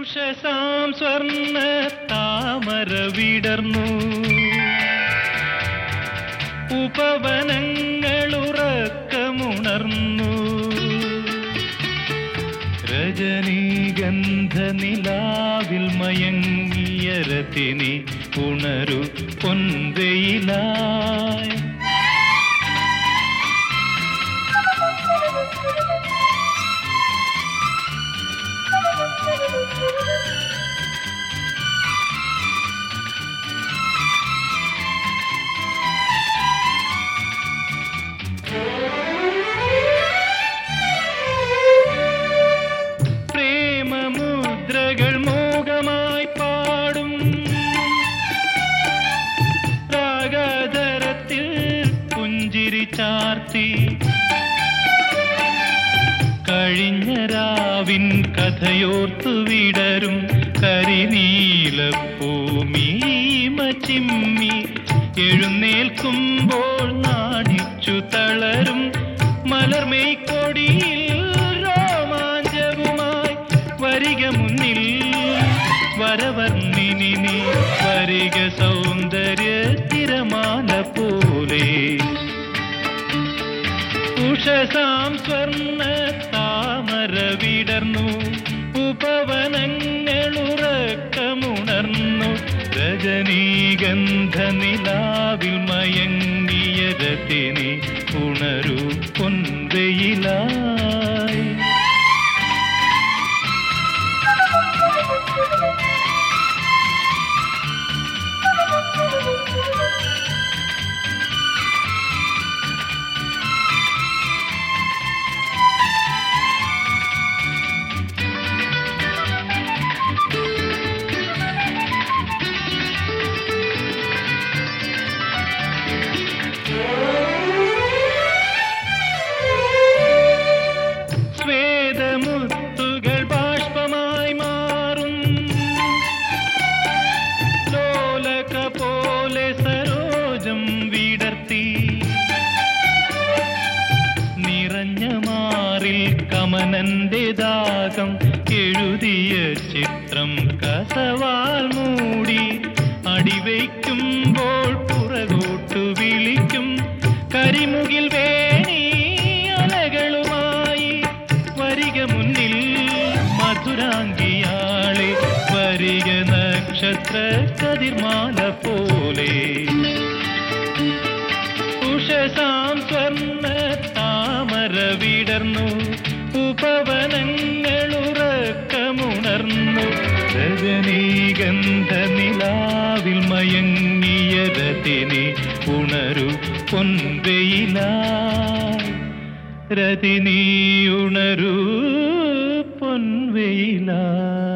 ഉഷസാം സ്വർണ്ണ താമര വിടർന്നു ഉപവനങ്ങളുറക്കമുണർന്നു രജനീഗന്ധ നിലാവിൽ മയങ്ങിയ രതിനി ഉണരു പൊൻവെയിലായി പ്രേമമുദ്രകൾ മോഹമായി പാടും രാഗധരത്തിൽ പുഞ്ചിരി ചാർത്തി കഴിഞ്ഞ രാവിൻ കഥയോർത്തു വിടരും കരിനീലപ്പൂമീമ ചിമ്മി എഴുന്നേൽക്കുമ്പോൾ നാണിച്ചു തളരും മലർമേക്കൊടിയിൽ രോമാഞ്ചവുമായി വരിക മുന്നിൽ വരവർണ്ണിനി നീ വരിക സൗന്ദര്യ തിരമാല പോലെ ഉഷസാം സ്വർണ്ണ താമര വിടർന്നു ഉപവനങ്ങളുറക്കമുണർന്നു രജനീഗന്ധ നിലാവിൽ മയങ്ങിയ രതിനി ഉണരു പൊൻവെയിലായി ശ്വേതമുത്തുകൾ ബാഷ്പമായി മാറും ലോലക പോലെ സരോജം വിടർത്തി നിറഞ്ഞ മാറിൽ കമനന്റെ ദാഹം എഴുതിയ ചിത്രം കസവാൽ മൂടി അടിവയ്ക്കുമ്പോൾ പുറകോട്ടു വിളിക്കും കരിമുകിൽ വേണി അലകളുമായി വരിക മുന്നിൽ മധുരാംഗിയാളെ വരിക നക്ഷത്ര കതിർമാല പോലെ ഉഷസാം സ്വർണ്ണ താമര വിടർന്നു ഉപവനങ്ങളുറക്കമുണർന്നു രജനീഗന്ധ നിലാവിൽ മയങ്ങിയ രതിനി ഉണരു പൊൻവെയിലായി രതിനി ഉണരു പൊൻവെയിലായി